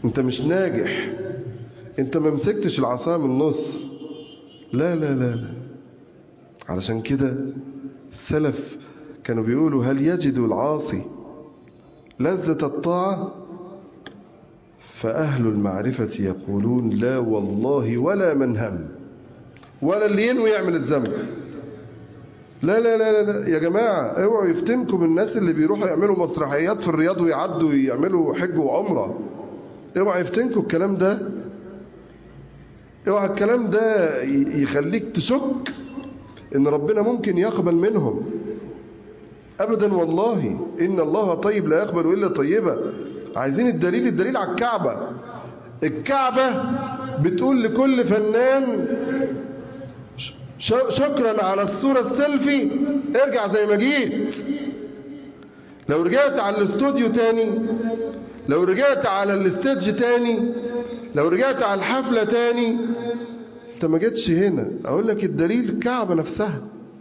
انت مش ناجح انت ما مسكتش العصا من النص لا لا لا لا علشان كده السلف كانوا بيقولوا هل يجد العاصي لذة الطاعة فأهل المعرفة يقولون لا والله ولا من هم ولا اللي ينوي يعمل الذنب لا لا لا لا يا جماعة اوعوا يفتنكم الناس اللي بيروحوا يعملوا مسرحيات في الرياض ويعدوا يعملوا حج وعمرة اوعى يفتنكم الكلام ده اوعى الكلام ده يخليك تشك ان ربنا ممكن يقبل منهم ابدا والله ان الله طيب لا يقبل الا طيبا عايزين الدليل الدليل على الكعبة الكعبة بتقول لكل فنان شكرا على الصورة السيلفي ارجع زي ما جيت لو رجعت على الاستوديو تاني لو رجعت على الاستيدج تاني لو رجعت على الحفلة تاني انت ما جيتش هنا اقول لك الدليل الكعبة نفسها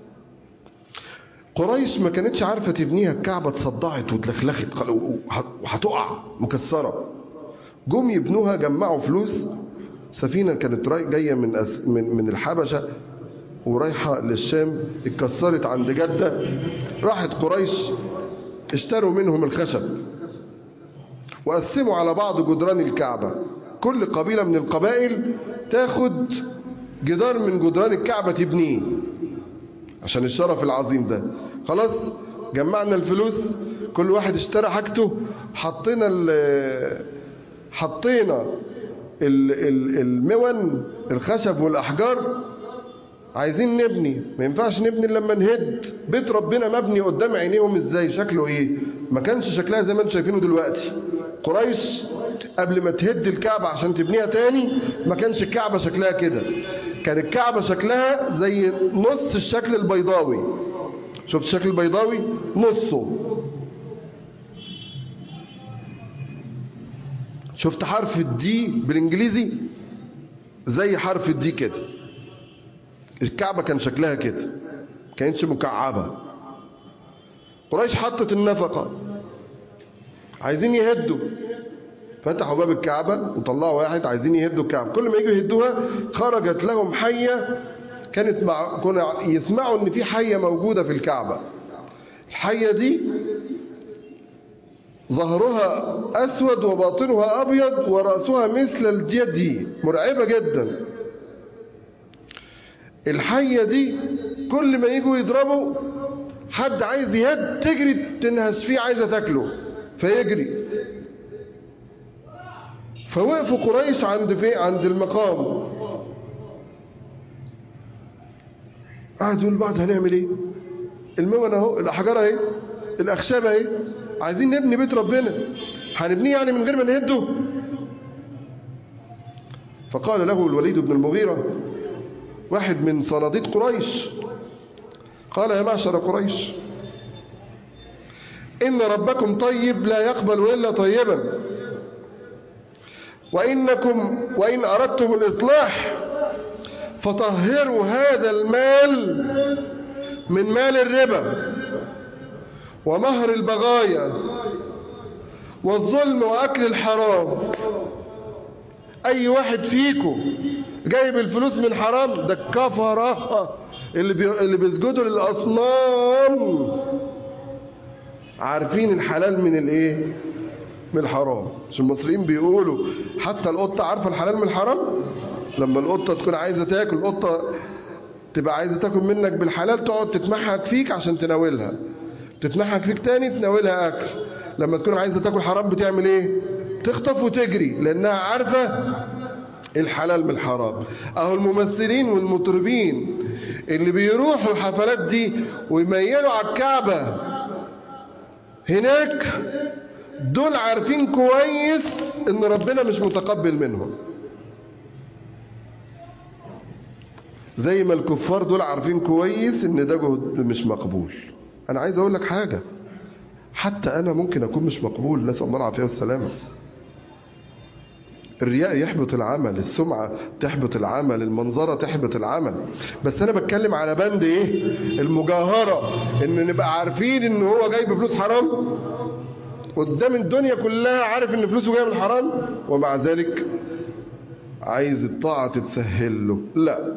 قريش ما كانتش عارفة تبنيها الكعبة اتصدعت واتلخلخت وهتقع مكسرة جم يبنوها جمعوا فلوس سفينة كانت جاية من أس من من الحبشة ورايحة للشام اتكسرت عند جدة راحت قريش اشتروا منهم الخشب وقسموا على بعض جدران الكعبة كل قبيلة من القبائل تاخد جدار من جدران الكعبة تبنيه عشان الشرف العظيم ده خلاص جمعنا الفلوس كل واحد اشترى حاجته حطينا ال حطينا ال ال المون الخشب والأحجار عايزين نبني ما ينفعش نبني لما نهد بيت ربنا مبني قدام عينيهم ازاي شكله ايه ما كانش شكلها زي ما انتم شايفينه دلوقتي قريش قبل ما تهد الكعبة عشان تبنيها تاني ما كانش الكعبة شكلها كده كان الكعبة شكلها زي نص الشكل البيضاوي شفت الشكل البيضاوي نصه شفت حرف الدي بالانجليزي زي حرف الدي كده الكعبة كان شكلها كده كانتش مكعبة قريش حطت النفقة عايزين يهدوا فتحوا باب الكعبة وطلعوا واحد عايزين يهدوا الكعبة كل ما يجوا يهدوها خرجت لهم حية كانت مع كانوا يسمعوا ان في حية موجودة في الكعبة الحية دي ظهرها أسود وباطنها أبيض ورأسها مثل الجدي مرعبة جدا الحية دي كل ما يجوا يضربوا حد عايز يهد تجري تنهش فيه عايزة تاكله فيجري فوقفوا قريش عند في عند المقام قعدوا يقولوا بعض هنعمل ايه المون اهو الاحجار اهي الاخشاب اهي عايزين نبني بيت ربنا هنبنيه يعني من غير ما نهده فقال له الوليد بن المغيرة واحد من صناديد قريش قال يا معشر قريش إن ربكم طيب لا يقبل إلا طيبا وإنكم وإن أردتم الإصلاح فطهروا هذا المال من مال الربا ومهر البغايا والظلم وأكل الحرام أي واحد فيكم جايب الفلوس من حرام ده الكفرة اللي بي... اللي بيسجدوا للأصنام عارفين الحلال من الايه من الحرام مش المصريين بيقولوا حتى القطة عارفة الحلال من الحرام لما القطة تكون عايزة تاكل القطة تبقى عايزة تاكل منك بالحلال تقعد تتمحك فيك عشان تناولها تتمحك فيك تاني تناولها أكل لما تكون عايزة تاكل حرام بتعمل ايه تخطف وتجري لأنها عارفة الحلال من الحرام اهو الممثلين والمطربين اللي بيروحوا الحفلات دي ويميلوا على الكعبة هناك دول عارفين كويس ان ربنا مش متقبل منهم زي ما الكفار دول عارفين كويس ان ده جهد مش مقبول انا عايز اقول لك حاجة حتى انا ممكن اكون مش مقبول نسأل الله العافية والسلامة الرياء يحبط العمل السمعة تحبط العمل المنظرة تحبط العمل بس انا بتكلم على بند ايه المجاهرة ان نبقى عارفين ان هو جايب فلوس حرام قدام الدنيا كلها عارف ان فلوسه جايه من الحرام ومع ذلك عايز الطاعة تتسهل له لا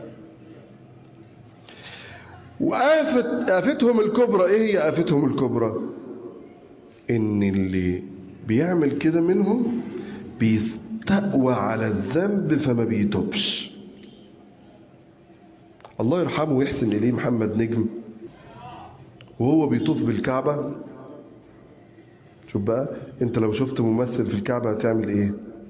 وآفة آفتهم الكبرى ايه هي آفتهم الكبرى ان اللي بيعمل كده منهم بيستقوى على الذنب فما بيتوبش الله يرحمه ويحسن إليه محمد نجم وهو بيطوف بالكعبة شوف بقى انت لو شفت ممثل في الكعبة هتعمل ايه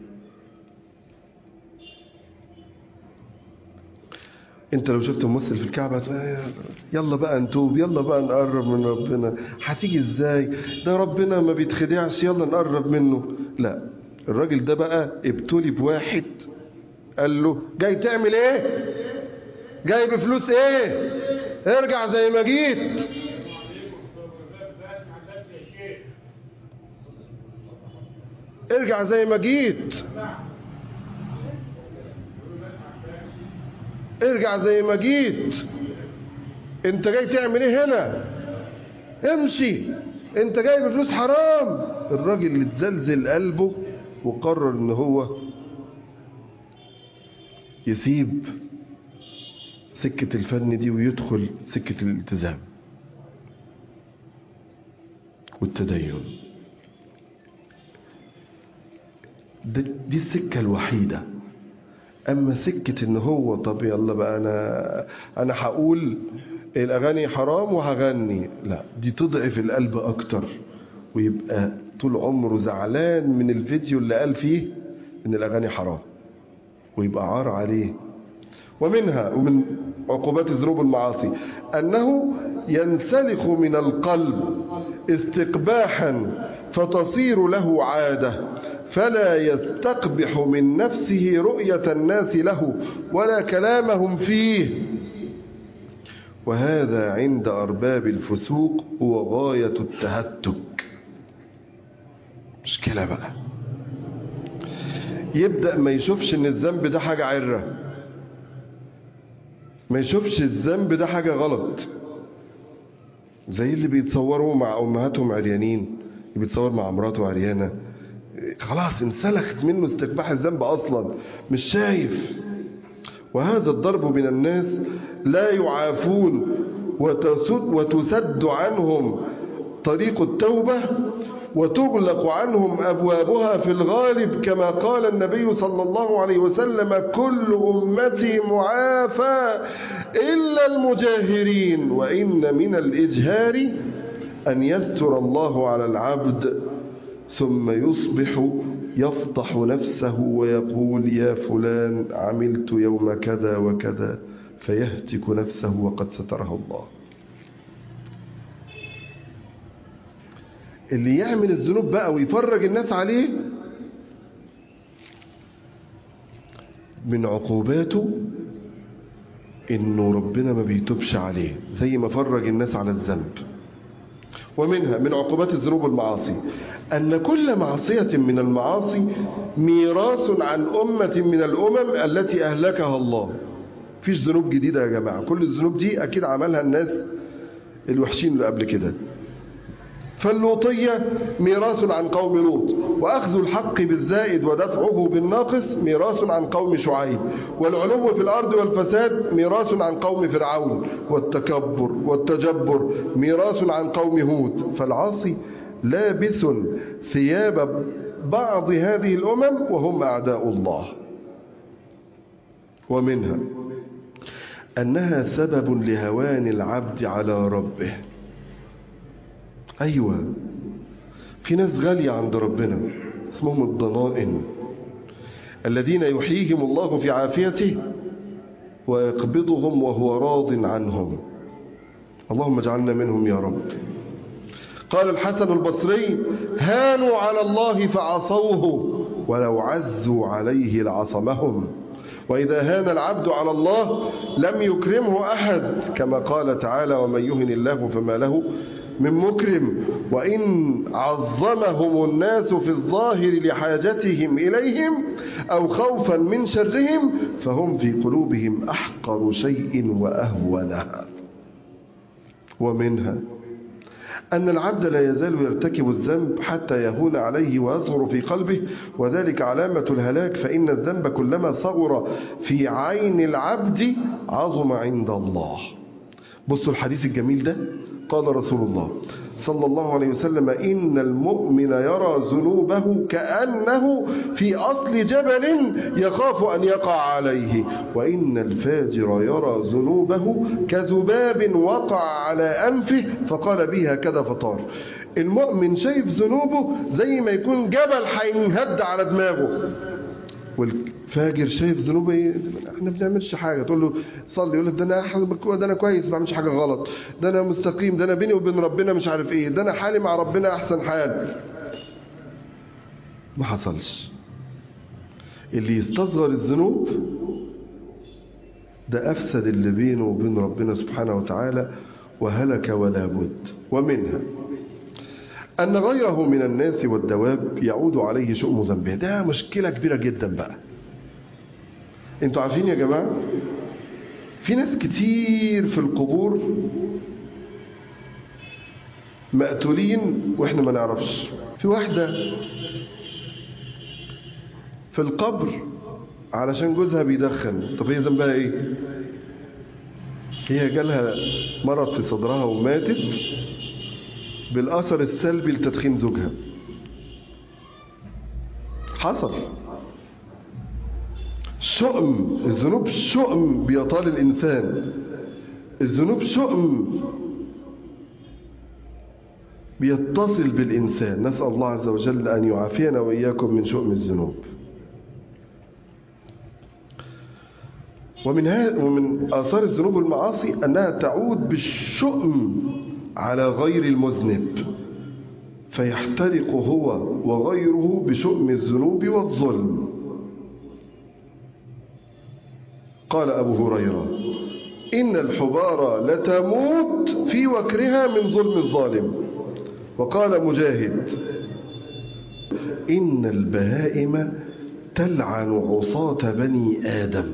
انت لو شفت ممثل في الكعبة هتقول يلا بقى نتوب يلا بقى نقرب من ربنا هتيجي ازاي ده ربنا ما بيتخدعش يلا نقرب منه لا الراجل ده بقى ابتلي بواحد قال له جاي تعمل ايه جاي بفلوس ايه ارجع زي ما جيت ارجع زي ما جيت ارجع زي ما جيت انت جاي تعمل ايه هنا امشي انت جاي بفلوس حرام الراجل اللي اتزلزل قلبه وقرر ان هو يسيب سكة الفن دي ويدخل سكة الالتزام والتدين دي السكة الوحيدة اما سكة ان هو طب يلا بقى انا انا هقول الاغاني حرام وهغني لا دي تضعف القلب اكتر ويبقى طول عمره زعلان من الفيديو اللي قال فيه ان الاغاني حرام ويبقى عار عليه ومنها ومن عقوبات الذنوب والمعاصي انه ينسلخ من القلب استقباحا فتصير له عاده فلا يستقبح من نفسه رؤية الناس له ولا كلامهم فيه وهذا عند أرباب الفسوق هو غاية التهتك مشكلة بقى يبدأ ما يشوفش ان الذنب ده حاجة عرة ما يشوفش الذنب ده حاجة غلط زي اللي بيتصوروا مع أمهاتهم عريانين اللي بيتصور مع مراته عريانة خلاص انسلخت منه استقباح الذنب أصلا مش شايف وهذا الضرب من الناس لا يعافون وتسد, وتسد عنهم طريق التوبة وتغلق عنهم أبوابها في الغالب كما قال النبي صلى الله عليه وسلم كل أمتي معافى إلا المجاهرين وإن من الإجهار أن يستر الله على العبد ثم يصبح يفضح نفسه ويقول يا فلان عملت يوم كذا وكذا فيهتك نفسه وقد ستره الله اللي يعمل الذنوب بقى ويفرج الناس عليه من عقوباته انه ربنا ما بيتوبش عليه زي ما فرج الناس على الذنب ومنها من عقوبات الذنوب والمعاصي أن كل معصية من المعاصي ميراث عن أمة من الأمم التي أهلكها الله فيش ذنوب جديدة يا جماعة كل الذنوب دي أكيد عملها الناس الوحشين اللي قبل كده فاللوطية ميراث عن قوم لوط وأخذ الحق بالزائد ودفعه بالناقص ميراث عن قوم شعيب والعلو في الأرض والفساد ميراث عن قوم فرعون والتكبر والتجبر ميراث عن قوم هود فالعاصي لابس ثياب بعض هذه الأمم وهم أعداء الله ومنها أنها سبب لهوان العبد على ربه أيوة في ناس غالية عند ربنا اسمهم الضنائن الذين يحييهم الله في عافيته ويقبضهم وهو راض عنهم اللهم اجعلنا منهم يا رب قال الحسن البصري هانوا على الله فعصوه ولو عزوا عليه لعصمهم وإذا هان العبد على الله لم يكرمه أحد كما قال تعالى ومن يهن الله فما له من مكرم وإن عظمهم الناس في الظاهر لحاجتهم إليهم أو خوفا من شرهم فهم في قلوبهم أحقر شيء وأهونها ومنها أن العبد لا يزال يرتكب الذنب حتى يهون عليه ويصغر في قلبه وذلك علامة الهلاك فإن الذنب كلما صغر في عين العبد عظم عند الله بصوا الحديث الجميل ده قال رسول الله صلى الله عليه وسلم إن المؤمن يرى ذنوبه كأنه في أصل جبل يخاف أن يقع عليه وإن الفاجر يرى ذنوبه كذباب وقع على أنفه فقال به هكذا فطار المؤمن شايف ذنوبه زي ما يكون جبل هينهد على دماغه والفاجر شايف ذنوبه ايه احنا ما بنعملش حاجه تقول له صلي يقول لك ده انا ده انا كويس ما بعملش حاجه غلط ده انا مستقيم ده انا بيني وبين ربنا مش عارف ايه ده انا حالي مع ربنا احسن حال ما حصلش اللي يستصغر الذنوب ده افسد اللي بينه وبين ربنا سبحانه وتعالى وهلك ولا بد ومنها أن غيره من الناس والدواب يعود عليه شؤم ذنبه ده مشكلة كبيرة جدا بقى انتوا عارفين يا جماعة في ناس كتير في القبور مقتولين واحنا ما نعرفش في واحدة في القبر علشان جوزها بيدخن طب هي ذنبها ايه هي جالها مرض في صدرها وماتت بالأثر السلبي لتدخين زوجها حصل شؤم الذنوب شؤم بيطال الإنسان الذنوب شؤم بيتصل بالإنسان نسأل الله عز وجل أن يعافينا وإياكم من شؤم الذنوب ومن, ومن آثار الذنوب والمعاصي أنها تعود بالشؤم على غير المذنب فيحترق هو وغيره بشؤم الذنوب والظلم قال أبو هريرة إن الحبار لتموت في وكرها من ظلم الظالم وقال مجاهد إن البهائم تلعن عصاة بني آدم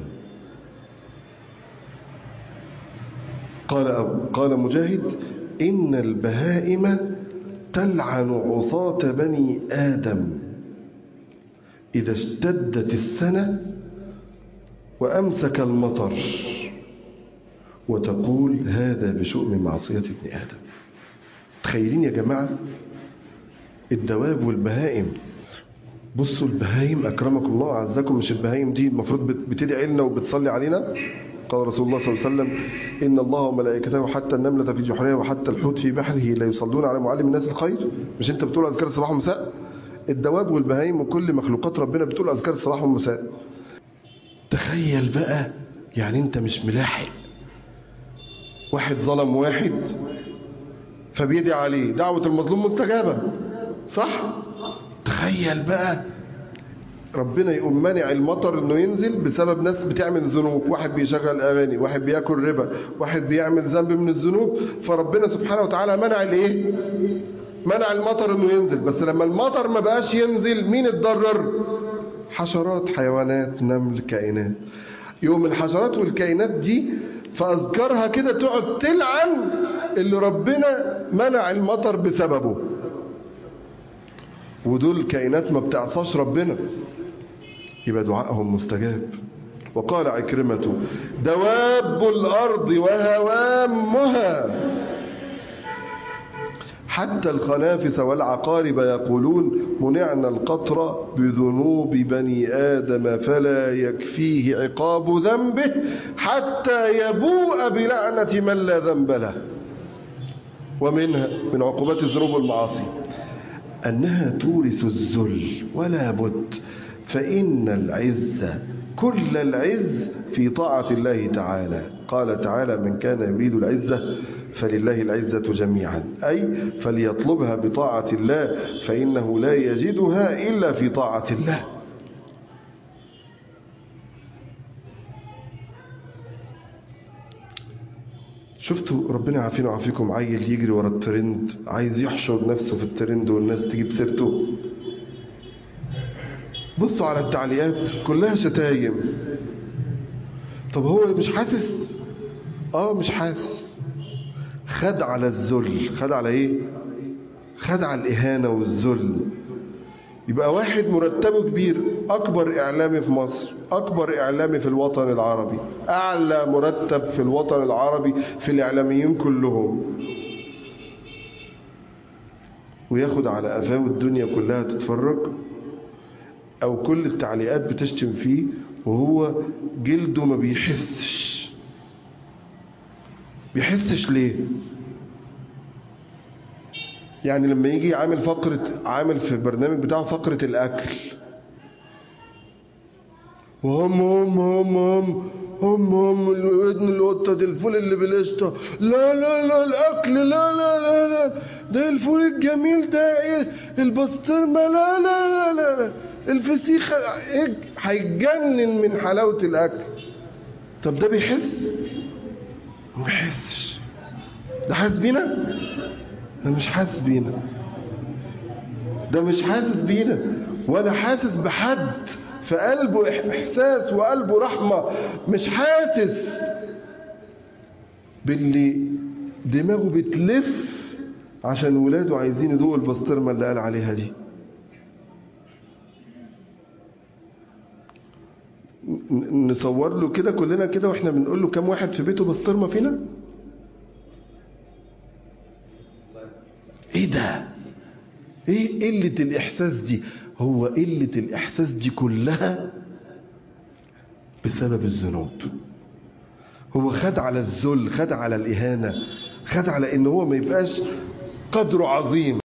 قال قال مجاهد إن البهائم تلعن عصاة بني آدم إذا اشتدت السنة وأمسك المطر وتقول هذا بشؤم معصية ابن آدم تخيلين يا جماعة الدواب والبهائم بصوا البهايم أكرمكم الله أعزكم مش البهايم دي المفروض بتدعي لنا وبتصلي علينا قال رسول الله صلى الله عليه وسلم إن الله وملائكته حتى النملة في جحرها وحتى الحوت في بحره لا يصلون على معلم الناس الخير مش أنت بتقول أذكار الصباح والمساء الدواب والبهايم وكل مخلوقات ربنا بتقول أذكار الصباح والمساء تخيل بقى يعني أنت مش ملاحق واحد ظلم واحد فبيدعي عليه دعوة المظلوم مستجابة صح تخيل بقى ربنا يقوم منع المطر انه ينزل بسبب ناس بتعمل ذنوب واحد بيشغل اغاني واحد بياكل ربا واحد بيعمل ذنب من الذنوب فربنا سبحانه وتعالى منع الايه منع المطر انه ينزل بس لما المطر ما بقاش ينزل مين اتضرر حشرات حيوانات نمل كائنات يوم الحشرات والكائنات دي فاذكارها كده تقعد تلعن اللي ربنا منع المطر بسببه ودول كائنات ما بتعصاش ربنا يبقى دعائهم مستجاب وقال عكرمة دواب الأرض وهوامها حتى الخنافس والعقارب يقولون منعنا القطر بذنوب بني آدم فلا يكفيه عقاب ذنبه حتى يبوء بلعنة من لا ذنب له ومنها من عقوبات الذنوب والمعاصي أنها تورث الذل ولا بد فإن العز كل العز في طاعة الله تعالى قال تعالى من كان يريد العزة فلله العزة جميعا أي فليطلبها بطاعة الله فإنه لا يجدها إلا في طاعة الله شفتوا ربنا يعافينا ويعافيكم عيل يجري ورا الترند عايز يحشر نفسه في الترند والناس تجيب سيرته بصوا على التعليقات كلها شتايم طب هو مش حاسس اه مش حاسس خد على الذل خد على ايه خد على الإهانة والذل يبقى واحد مرتبه كبير أكبر إعلامي في مصر أكبر إعلامي في الوطن العربي أعلى مرتب في الوطن العربي في الإعلاميين كلهم وياخد على قفاه الدنيا كلها تتفرج أو كل التعليقات بتشتم فيه وهو جلده ما بيحسش بيحسش ليه يعني لما يجي عامل فقرة عامل في البرنامج بتاعه فقرة الأكل وهم هم هم هم هم هم ودن القطة دي الفول اللي بالقشطة لا لا لا الأكل لا لا لا لا ده الفول الجميل ده ايه البسطرمة لا لا لا لا, لا. الفسيخ إيه؟ هيتجنن من حلاوة الأكل طب ده بيحس؟ ما بيحسش ده حاسس بينا؟ ده مش حاسس بينا ده مش حاسس بينا ولا حاسس بحد في قلبه احساس وقلبه رحمه مش حاسس باللي دماغه بتلف عشان ولاده عايزين يدوقوا البسطرمه اللي قال عليها دي نصور له كده كلنا كده واحنا بنقول له كم واحد في بيته بسطرمه فينا ايه ده ايه قلة الاحساس دي هو قلة الاحساس دي كلها بسبب الذنوب هو خد على الذل خد على الاهانة خد على ان هو ما يبقاش قدره عظيم